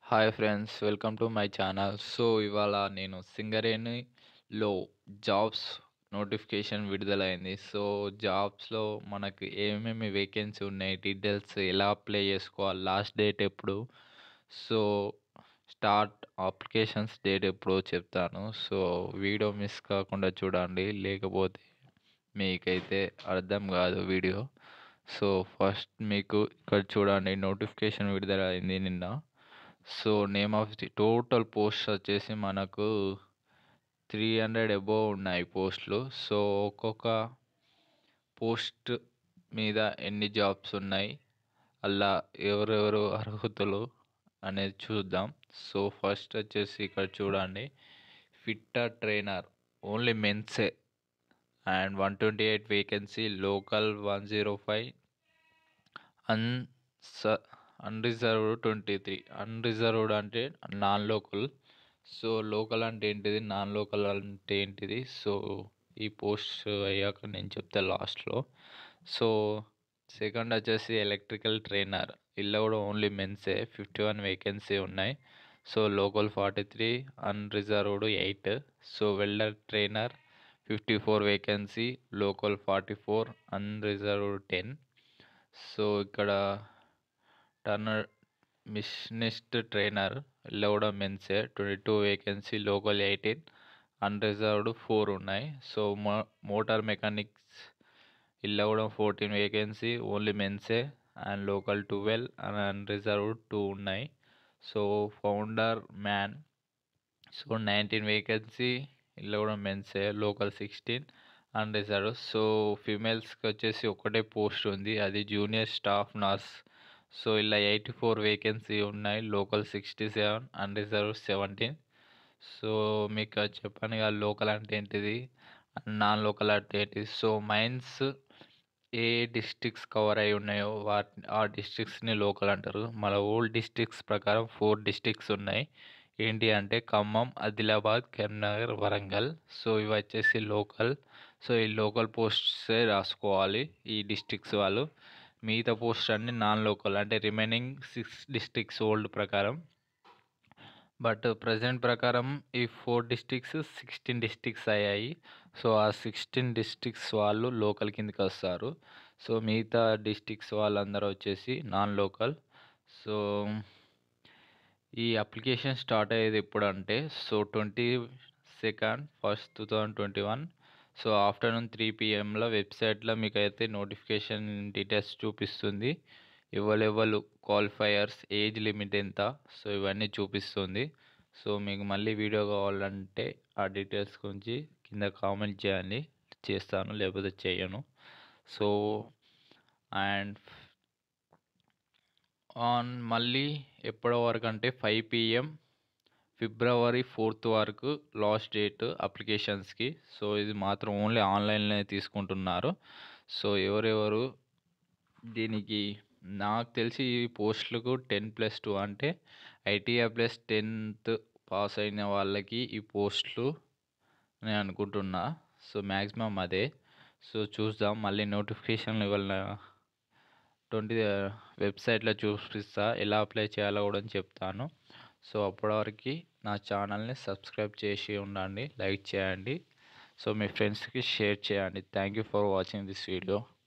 hi friends welcome to my channel so ఇవాళ నేను సింగరేణిలో జాబ్స్ నోటిఫికేషన్ విడుదలైంది సో జాబ్స్లో మనకు ఏమేమి వేకెన్సీ ఉన్నాయి డీటెయిల్స్ ఎలా అప్లై చేసుకోవాలి లాస్ట్ డేట్ ఎప్పుడు సో స్టార్ట్ అప్లికేషన్స్ డేట్ ఎప్పుడో చెప్తాను సో వీడియో మిస్ కాకుండా చూడండి లేకపోతే మీకైతే అర్థం కాదు వీడియో సో ఫస్ట్ మీకు ఇక్కడ చూడండి నోటిఫికేషన్ విడుదలైంది నిన్న so name of the total post వచ్చేసి మనకు త్రీ హండ్రెడ్ అబోవ్ ఉన్నాయి పోస్టులు సో ఒక్కొక్క పోస్ట్ మీద ఎన్ని జాబ్స్ ఉన్నాయి అలా ఎవరెవరు అర్హతలు అనేది చూద్దాం సో ఫస్ట్ వచ్చేసి ఇక్కడ చూడండి ఫిట్టర్ ట్రైనర్ ఓన్లీ మెన్సే and one twenty eight vacancy local one zero five అన్ స అన్రిజర్వ్డ్ ట్వంటీ త్రీ అన్రిజర్వ్డ్ అంటే నాన్ లోకల్ సో లోకల్ అంటే ఏంటిది నాన్ లోకల్ అంటే ఏంటిది సో ఈ పోస్ట్ అయ్యాక నేను చెప్తా లాస్ట్లో సో సెకండ్ వచ్చేసి ఎలక్ట్రికల్ ట్రైనర్ ఇలా కూడా ఓన్లీ మెన్సే ఫిఫ్టీ వన్ వేకెన్సీ ఉన్నాయి so local forty three unreserved eight so welder trainer fifty four vacancy local forty four unreserved ten so ఇక్కడ టర్నర్ మిషనిస్ట్ ట్రైనర్ ఇలా కూడా మెన్సే twenty two vacancy local eighteen unreserved four ఉన్నాయి so మో motor mechanics ఇలా కూడా fourteen vacancy only మెన్సే and local twelve and unreserved two ఉన్నాయి so founder man so nineteen vacancy ఇలా కూడా మెన్సే లోకల్ సిక్స్టీన్ అన్రిజర్వ్ సో ఫీమేల్స్కి వచ్చేసి ఒకటే పోస్ట్ ఉంది అది జూనియర్ స్టాఫ్ నర్స్ సో ఇలా ఎయిటీ ఫోర్ వేకెన్సీ ఉన్నాయి local sixty seven unreserved seventeen so మీకు చెప్పాను కదా లోకల్ అంటే ఏంటిది నాన్ లోకల్ అంటే ఏంటిది సో మైన్స్ ఏ డిస్ట్రిక్ట్స్ కవర్ అయి ఉన్నాయో వాటి ఆ డిస్ట్రిక్ట్స్ని లోకల్ అంటారు మన ఓల్డ్ డిస్ట్రిక్ట్స్ ప్రకారం ఫోర్ డిస్ట్రిక్ట్స్ ఉన్నాయి ఏంటి అంటే ఖమ్మం ఆదిలాబాద్ కరీంనగర్ వరంగల్ సో ఇవి వచ్చేసి లోకల్ సో ఈ లోకల్ పోస్ట్సే రాసుకోవాలి ఈ డిస్ట్రిక్ట్స్ వాళ్ళు మిగతా పోస్ట్ అన్ని నాన్ లోకల్ అంటే రిమైనింగ్ సిక్స్ డిస్ట్రిక్ట్స్ ఓల్డ్ ప్రకారం బట్ ప్రజెంట్ ప్రకారం ఈ ఫోర్ డిస్ట్రిక్ట్స్ సిక్స్టీన్ డిస్ట్రిక్ట్స్ అయ్యాయి సో ఆ సిక్స్టీన్ డిస్ట్రిక్ట్స్ వాళ్ళు లోకల్ కిందకి వస్తారు సో మిగతా డిస్ట్రిక్ట్స్ వాళ్ళందరూ వచ్చేసి నాన్ లోకల్ సో ఈ అప్లికేషన్ స్టార్ట్ అయ్యేది ఎప్పుడు అంటే so twenty second first two thousand twenty one so afternoon three పిఎంలో వెబ్సైట్లో మీకు అయితే నోటిఫికేషన్ డీటెయిల్స్ చూపిస్తుంది ఎవరెవరు క్వాలిఫైయర్స్ ఏజ్ లిమిట్ ఎంత సో ఇవన్నీ చూపిస్తుంది సో మీకు మళ్ళీ వీడియో కావాలంటే ఆ డీటెయిల్స్ గురించి కింద కామెంట్ చేయండి చేస్తాను లేకపోతే చేయను సో అండ్ ఆన్ మళ్ళీ ఎప్పటి వరకు అంటే ఫైవ్ పిఎం ఫిబ్రవరి ఫోర్త్ వరకు లాస్ట్ డేట్ అప్లికేషన్స్కి సో ఇది మాత్రం ఓన్లీ ఆన్లైన్లోనే తీసుకుంటున్నారు సో ఎవరెవరు దీనికి నాకు తెలిసి ఈ పోస్టులకు టెన్ ప్లస్ టూ అంటే ఐటీఐ ప్లస్ టెన్త్ పాస్ అయిన వాళ్ళకి ఈ పోస్టులు నేను అనుకుంటున్నా సో మ్యాక్సిమం అదే సో చూద్దాం మళ్ళీ నోటిఫికేషన్లు ఇవాళ ట్వంటీ వెబ్సైట్లో చూపిస్తా ఎలా అప్లై చేయాలో కూడా చెప్తాను సో అప్పటివరకు నా ఛానల్ని సబ్స్క్రైబ్ చేసి ఉండండి లైక్ చేయండి సో మీ ఫ్రెండ్స్కి షేర్ చేయండి thank you for watching this video